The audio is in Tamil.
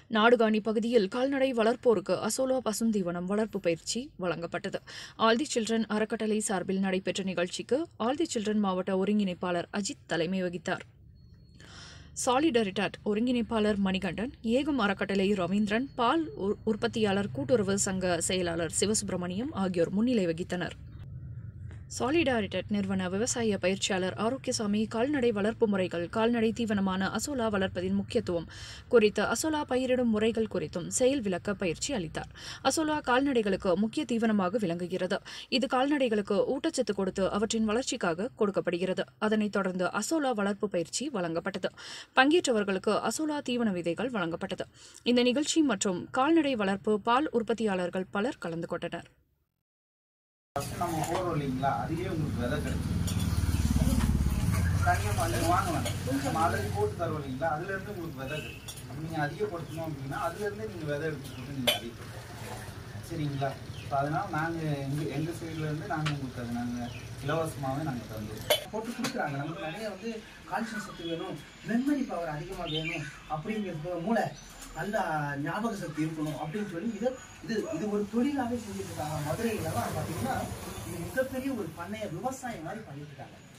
நாடுகாணி பகுதியில் கால்நடை வளர்ப்போருக்கு அசோலா பசுந்தீவனம் வளர்ப்பு பயிற்சி வழங்கப்பட்டது ஆல் தி சில்ட்ரன் அறக்கட்டளை சார்பில் நடைபெற்ற நிகழ்ச்சிக்கு ஆல் தி சில்ட்ரன் மாவட்ட ஒருங்கிணைப்பாளர் அஜித் தலைமை வகித்தார் சாலிடரிட்டாட் ஒருங்கிணைப்பாளர் மணிகண்டன் ஏகம் அறக்கட்டளை ரவீந்திரன் பால் உ- உற்பத்தியாளர் கூட்டுறவு சங்க செயலாளர் சிவசுப்பிரமணியம் ஆகியோர் முன்னிலை வகித்தனர் சாலிடாரிட்டட் நிறுவன விவசாய பயிற்சியாளர் ஆரோக்கியசாமி கால்நடை வளர்ப்பு முறைகள் கால்நடை தீவனமான அசோலா வளர்ப்பதின் முக்கியத்துவம் குறித்து அசோலா பயிரிடும் முறைகள் குறித்தும் செயல் விளக்க பயிற்சி அளித்தார் அசோலா கால்நடைகளுக்கு முக்கிய தீவனமாக விளங்குகிறது இது கால்நடைகளுக்கு ஊட்டச்சத்து கொடுத்து அவற்றின் வளர்ச்சிக்காக கொடுக்கப்படுகிறது அதனைத் தொடர்ந்து அசோலா வளர்ப்பு பயிற்சி வழங்கப்பட்டது பங்கேற்றவர்களுக்கு அசோலா தீவன விதைகள் வழங்கப்பட்டது இந்த நிகழ்ச்சி மற்றும் கால்நடை வளர்ப்பு பால் உற்பத்தியாளர்கள் பலர் கலந்து கொண்டனர் ஃபஸ்ட்டு நம்ம போடுறோம் இல்லைங்களா அதுலேயே உங்களுக்கு விதை கிடைக்கும் தனியாக நீங்கள் வாங்க வேண்டாம் நம்ம ஆல்ரெடி போட்டு தரோம் இல்லைங்களா அதுலேருந்து உங்களுக்கு விதை கிடைக்கும் அப்படி நீங்கள் அதிகப்படுத்தணும் அப்படின்னா அதுலேருந்தே நீங்கள் விதை எடுத்துக்கிட்டு நீங்கள் அதிகப்படுத்தணும் சரிங்களா ஸோ அதனால் நாங்கள் எங்கள் எங்கள் சைட்லேருந்து நாங்கள் உங்களுக்கு அது நாங்கள் இலவசமாகவே நாங்கள் தந்துடுவோம் போட்டு கொடுக்குறாங்க நமக்கு நிறைய வந்து கால்சியம் சத்து வேணும் மெமரி பவர் அதிகமாக வேணும் அப்படிங்கிறது மூளை நல்லா ஞாபக சக்தி இருக்கணும் அப்படின்னு சொல்லி இதை இது இது ஒரு தொழிலாகவே செஞ்சுட்டு இருக்காங்க மதுரையிலலாம் பார்த்தீங்கன்னா இது மிகப்பெரிய ஒரு பண்ணைய விவசாயம் மாதிரி பண்ணிட்டு இருக்காங்க